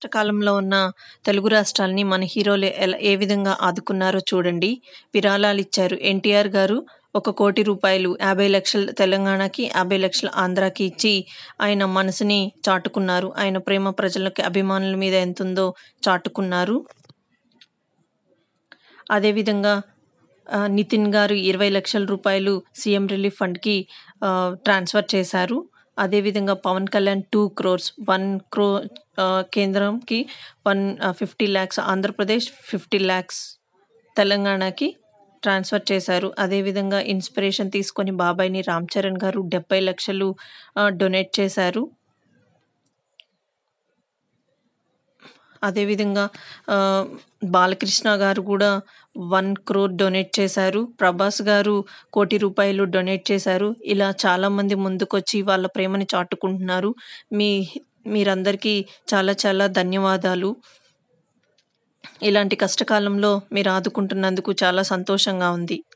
కష్టకాలంలో ఉన్న తెలుగు రాష్ట్రాల్ని మన హీరోలు ఎలా ఏ విధంగా ఆదుకున్నారో చూడండి విరాళాలు ఇచ్చారు ఎన్టీఆర్ గారు ఒక కోటి రూపాయలు యాభై లక్షలు తెలంగాణకి యాభై లక్షలు ఆంధ్రాకి ఇచ్చి ఆయన మనసుని చాటుకున్నారు ఆయన ప్రేమ ప్రజలకి అభిమానుల మీద ఎంత ఉందో చాటుకున్నారు అదేవిధంగా ఆ, నితిన్ గారు ఇరవై లక్షల రూపాయలు సీఎం రిలీఫ్ ఫండ్కి ఆ, ట్రాన్స్ఫర్ చేశారు అదేవిధంగా పవన్ కళ్యాణ్ టూ క్రోర్స్ వన్ క్రో ఆ, కేంద్రంకి one fifty lakhs Andhra Pradesh fifty lakhs తెలంగాణకి ట్రాన్స్ఫర్ చేశారు అదేవిధంగా ఇన్స్పిరేషన్ తీసుకొని బాబాయ్ని రామ్ చరణ్ గారు డెబ్బై లక్షలు ఆ, డొనేట్ చేశారు అదేవిధంగా ఆ, బాలకృష్ణ గారు కూడా వన్ క్రోర్ డొనేట్ చేశారు ప్రభాస్ గారు కోటి రూపాయలు డొనేట్ చేశారు ఇలా చాలామంది ముందుకొచ్చి వాళ్ళ ప్రేమని చాటుకుంటున్నారు మీ మీరందరికీ చాలా చాలా ధన్యవాదాలు ఇలాంటి కష్టకాలంలో మీరు ఆదుకుంటున్నందుకు చాలా సంతోషంగా ఉంది